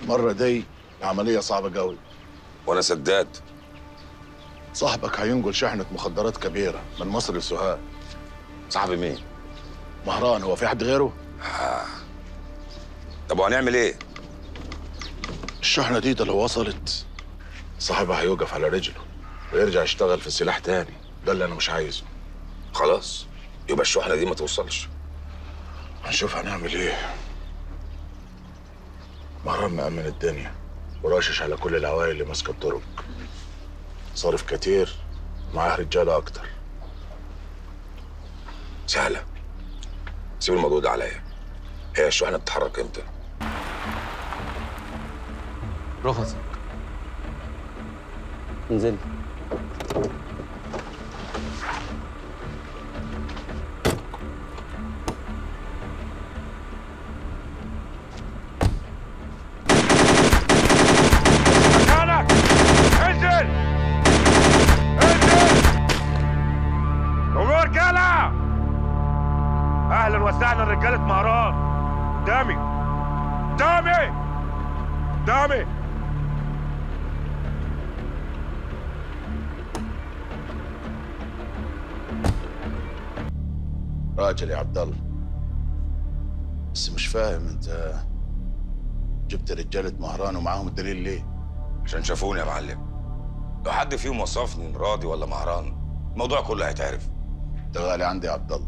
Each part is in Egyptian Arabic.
المرة دي عملية صعبة قوي وانا سداد صاحبك هينقل شحنة مخدرات كبيرة من مصر لسوهاج صاحبي مين مهران هو في حد غيره؟ طب وهنعمل ايه الشحنة دي ده لو وصلت صاحبها هيوقف على رجله ويرجع يشتغل في السلاح تاني ده اللي أنا مش عايزه خلاص يبقى الشحنه دي ما توصلش هنشوف هنعمل ايه مهران مأمن الدنيا وراشش على كل العوائل اللي ماسكة الطرق صارف كتير معاه رجالة أكتر سهله سيب الموضوع ده عليا هي الشحنه بتتحرك امتى رخصك انزل مكانك انزل انزل قوموا رجاله اهلا وسهلا رجاله مهران قدامي قدامي قدامي راجل يا عبد الله بس مش فاهم انت جبت رجالة مهران ومعاهم الدليل ليه؟ عشان شافوني يا معلم لو حد فيهم وصفني إن راضي ولا مهران الموضوع كله هيتعرف ده غالي عندي يا عبد الله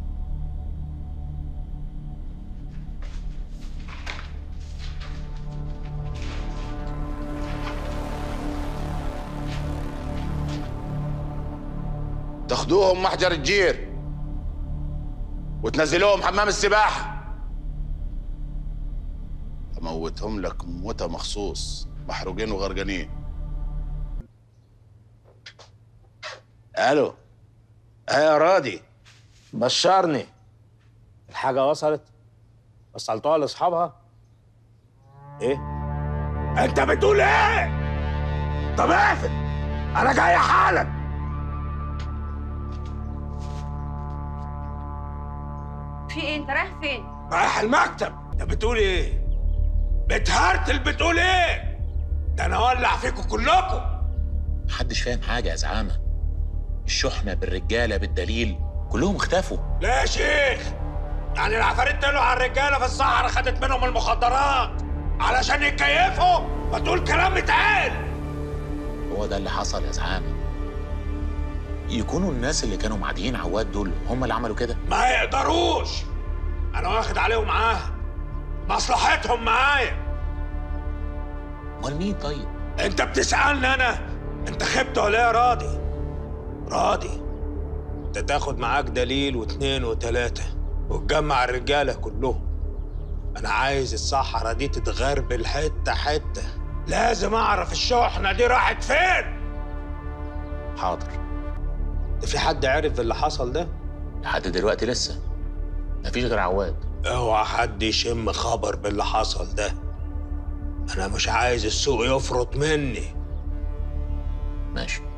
تاخدوهم محجر الجير وتنزلوهم حمام السباحة اموتهم لك موتة مخصوص محروقين وغرقانين الو اه يا راضي بشرني الحاجة وصلت وصلتوها لأصحابها إيه؟ انت بتقول ايه طب اقفل انا جاي حالا في ايه انت رايح فين رايح المكتب انت بتقول ايه بتهرتل بتقول ايه ده انا اولع فيكم كلكم محدش فاهم حاجة يا زعامة الشحنة بالرجالة بالدليل كلهم اختفوا لا يا شيخ يعني العفاريت طلعوا على الرجاله في الصحراء خدت منهم المخدرات علشان يتكيفوا فتقول كلام اتقال هو ده اللي حصل يا زعامة يكونوا الناس اللي كانوا معديين عواد دول هم اللي عملوا كده ما يقدروش انا واخد عليهم عهد مصلحتهم معايا امال مين طيب انت بتسألني انا انت خبت ولا ايه يا راضي راضي انت تاخد معاك دليل واتنين وتلاتة وتجمع الرجالة كلهم انا عايز الصحراء دي تتغربل حتة حتة لازم اعرف الشحنة دي راحت فين حاضر ده في حد عرف اللي حصل ده لحد دلوقتي لسه مفيش غير عواد اوعى حد يشم خبر باللي حصل ده انا مش عايز السوق يفرط مني ماشي